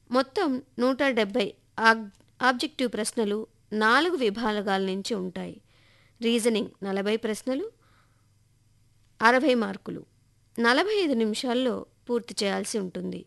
మొత్తం నూట డెబ్బై ఆబ్ ఆబ్జెక్టివ్ ప్రశ్నలు నాలుగు విభాగాల నుంచి ఉంటాయి రీజనింగ్ నలభై ప్రశ్నలు అరవై మార్కులు నలభై ఐదు నిమిషాల్లో పూర్తి చేయాల్సి ఉంటుంది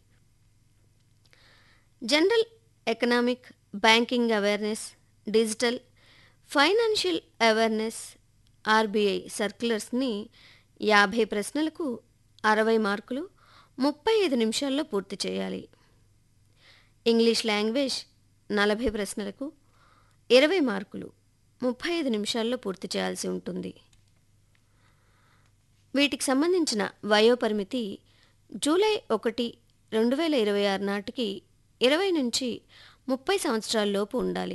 general economic banking awareness digital financial awareness RBI సర్క్యులర్స్ని యాభై ప్రశ్నలకు అరవై మార్కులు ముప్పై ఐదు నిమిషాల్లో పూర్తి చేయాలి ఇంగ్లీష్ లాంగ్వేజ్ నలభై ప్రశ్నలకు ఇరవై మార్కులు ముప్పై ఐదు నిమిషాల్లో పూర్తి చేయాల్సి ఉంటుంది వీటికి సంబంధించిన వయోపరిమితి జూలై ఒకటి రెండు వేల ఇరవై ఆరు నాటికి ఇరవై నుంచి ముప్పై సంవత్సరాల లోపు ఉండాలి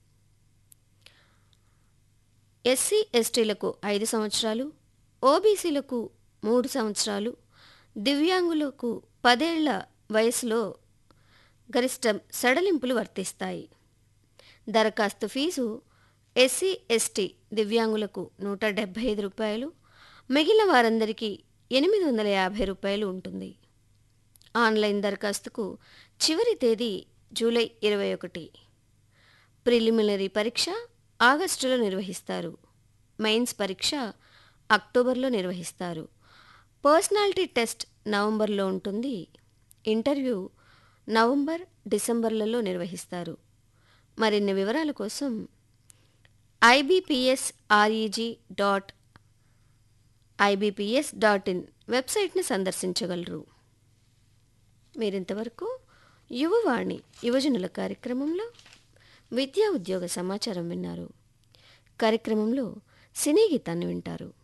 ఎస్సీ ఎస్టీలకు ఐదు సంవత్సరాలు ఓబీసీలకు మూడు సంవత్సరాలు దివ్యాంగులకు పదేళ్ల వయసులో గరిష్ట సడలింపులు వర్తిస్తాయి దరఖాస్తు ఫీజు ఎస్సీ ఎస్టీ దివ్యాంగులకు నూట డెబ్బై ఐదు రూపాయలు మిగిలిన వారందరికీ ఎనిమిది వందల యాభై రూపాయలు ఉంటుంది ఆన్లైన్ దరఖాస్తుకు చివరి తేదీ జూలై ఇరవై ఒకటి ప్రిలిమినరీ పరీక్ష ఆగస్టులో నిర్వహిస్తారు మెయిన్స్ పరీక్ష అక్టోబర్లో నిర్వహిస్తారు పర్సనాలిటీ టెస్ట్ నవంబర్లో ఉంటుంది ఇంటర్వ్యూ నవంబర్ డిసెంబర్లలో నిర్వహిస్తారు మరిన్ని వివరాల కోసం IBPS REG dot IBPS dot in వెబ్సైట్ని సందర్శించగలరు మీరింతవరకు యువవాణి యువజనుల కార్యక్రమంలో విద్యా ఉద్యోగ సమాచారం విన్నారు కార్యక్రమంలో సినీ గీతాన్ని వింటారు